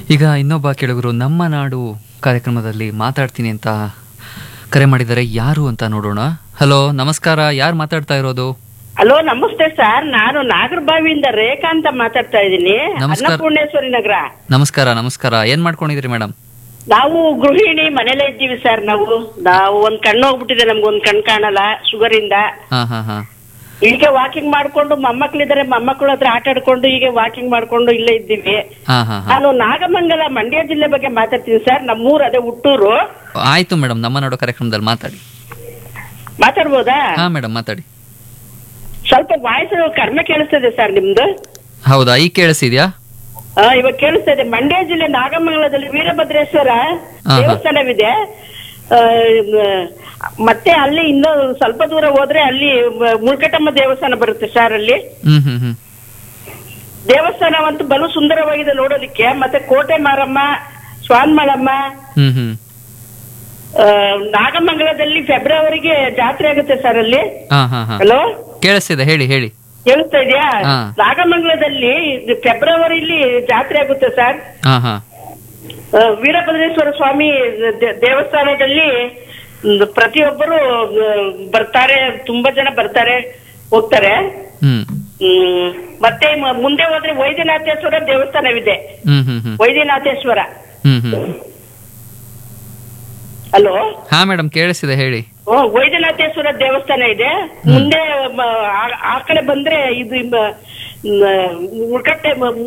ಈಗ ಇನ್ನೊಬ್ಬ ಕೆಳಗರು ನಮ್ಮ ನಾಡು ಕಾರ್ಯಕ್ರಮದಲ್ಲಿ ಮಾತಾಡ್ತೀನಿ ಅಂತ ಕರೆ ಮಾಡಿದ್ದಾರೆ ಯಾರು ಅಂತ ನೋಡೋಣ ಹಲೋ ನಮಸ್ಕಾರ ಯಾರು ಮಾತಾಡ್ತಾ ಇರೋದು ಹಲೋ ನಮಸ್ತೆ ಸರ್ ನಾನು ನಾಗರಬಾವಿಯಿಂದ ರೇಖಾ ಅಂತ ಮಾತಾಡ್ತಾ ಇದ್ದೀನಿ ನಮಸ್ಕಾರ. ಅನ್ನಪೂರ್ಣೇಶ್ವರಿ ನಗರ ನಮಸ್ಕಾರ ನಮಸ್ಕಾರ ಏನ್ ಮಾಡ್ಕೊಂಡಿದ್ರಿ ಮೇಡಮ್ ನಾವು ಗೃಹಿಣಿ ಮನೇಲೇ ಇದ್ದೀವಿ ಸರ್ ನಾವು ನಾವು ಒಂದ್ ಕಣ್ಣು ಹೋಗ್ಬಿಟ್ಟಿದೆ ನಮ್ಗೆ ಒಂದ್ ಕಣ್ ಕಾಣಲ್ಲ ಶುಗರ್ ಇಂದ ಹಾ ಹಾ ಹಾ ಈಗ ವಾಕಿಂಗ್ ಮಾಡ್ಕೊಂಡು ಮೊಮ್ಮಕ್ಳಿದ್ದಾರೆ ಮೊಮ್ಮಕ್ಕಳ ಹತ್ರ ಆಟ ಆಡ್ಕೊಂಡು ಹೀಗೆ ವಾಕಿಂಗ್ ಮಾಡ್ಕೊಂಡು ಇಲ್ಲೇ ಇದ್ದೀವಿ ಹಾ ಹಾ ಹಾ ನಾನು ನಾಗಮಂಗಲ ಮಂಡ್ಯ ಜಿಲ್ಲೆ ಬಗ್ಗೆ ಮಾತಾಡ್ತೀನಿ ಸರ್ ನಮ್ಮೂರ್ ಅದೇ ಹುಟ್ಟೂರು ಆಯ್ತು ಮೇಡಮ್ ನಮ್ಮ ನಾಡು ಕಾರ್ಯಕ್ರಮದಲ್ಲಿ ಮಾತಾಡಿ ಮಾತಾಡ್ಬೋದಾ ಹಾ ಮೇಡಮ್ ಮಾತಾಡಿ ಸ್ವಲ್ಪ ವಾಯ್ಸ್ ಕಡಿಮೆ ಕೇಳಿಸ್ತದೆ ಸರ್ ನಿಮ್ದು ಹೌದಾ ಈಗ ಕೇಳಿಸಿದ್ಯಾ ಆ, ಇವಾಗ ಕೇಳಿಸ್ತಾ ಇದೆ ಮಂಡ್ಯ ಜಿಲ್ಲೆ ನಾಗಮಂಗಲದಲ್ಲಿ ವೀರಭದ್ರೇಶ್ವರ ಹಾ. ದೇವಸ್ಥಾನವಿದೆ ಆ, ಮ್, ಮತ್ತೆ ಅಲ್ಲಿ ಇನ್ನೂ ಸ್ವಲ್ಪ ದೂರ ಹೋದ್ರೆ ಅಲ್ಲಿ ಮ- ಮುಳ್ಕಟಮ್ಮ ದೇವಸ್ಥಾನ ಬರುತ್ತೆ ಸರ್ ಅಲ್ಲಿ ಹ್ಮ್ ಹ್ಮ್ ಹ್ಮ್ ದೇವಸ್ಥಾನವಂತೂ ಬಲು ಸುಂದರವಾಗಿದೆ ನೋಡೋದಕ್ಕೆ ಮತ್ತೆ ಕೋಟೆ ಮಾರಮ್ಮ ಸ್ವಾನ್ಮಳಮ್ಮ ಹ್ಮ್ ಹ್ಮ್ ಆ, ನಾಗಮಂಗಲದಲ್ಲಿ ಫೆಬ್ರವರಿಗೆ ಜಾತ್ರೆ ಆಗುತ್ತೆ ಸರ್ ಅಲ್ಲಿ ಹಾ ಹಾ ಹಾ ಹಲೋ ಕೇಳಿಸ್ತಿದೆ ಹೇಳಿ ಹೇಳಿ ಕೇಳಿಸ್ತಾ ಇದೆಯಾ ಹಾ. ನಾಗಮಂಗಲದಲ್ಲಿ ಫೆಬ್ರವರಿಲಿ ಜಾತ್ರೆ ಆಗುತ್ತೆ ಸರ್ ಹಾ ಹಾ ಆ, ವೀರಭದ್ರೇಶ್ವರ ಸ್ವಾಮಿ ದೇ- ದೇವಸ್ಥಾನದಲ್ಲಿ ಮ್, ಪ್ರತಿಯೊಬ್ಬರು ಆ, ಬರ್ತಾರೆ ತುಂಬಾ ಜನ ಬರ್ತಾರೆ ಹೋಗ್ತಾರೆ ಹ್ಮ್ ಹ್ಮ್, ಮತ್ತೆ ಮ- ಮುಂದೆ ಹೋದ್ರೆ ವೈದ್ಯನಾಥೇಶ್ವರ ದೇವಸ್ಥಾನವಿದೆ ಹ್ಮ್ ಹ್ಮ್ ಹ್ಮ್ ವೈದ್ಯನಾಥೇಶ್ವರ ಹ್ಮ್ ಹ್ಮ್ ಹಲೋ ಹಾ ಮೇಡಮ್ ಕೇಳಿಸಿದೆ ಹೇಳಿ ಹ್ಮ್, ವೈದ್ಯನಾಥೇಶ್ವರ ದೇವಸ್ಥಾನ ಇದೆ ಮುಂದೆ ಮ, ಆ- ಆ ಕಡೆ ಬಂದ್ರೆ ಇದು ಮ, ಮ, ಮುಳ್ಕಟ್ಟೆ ಮ-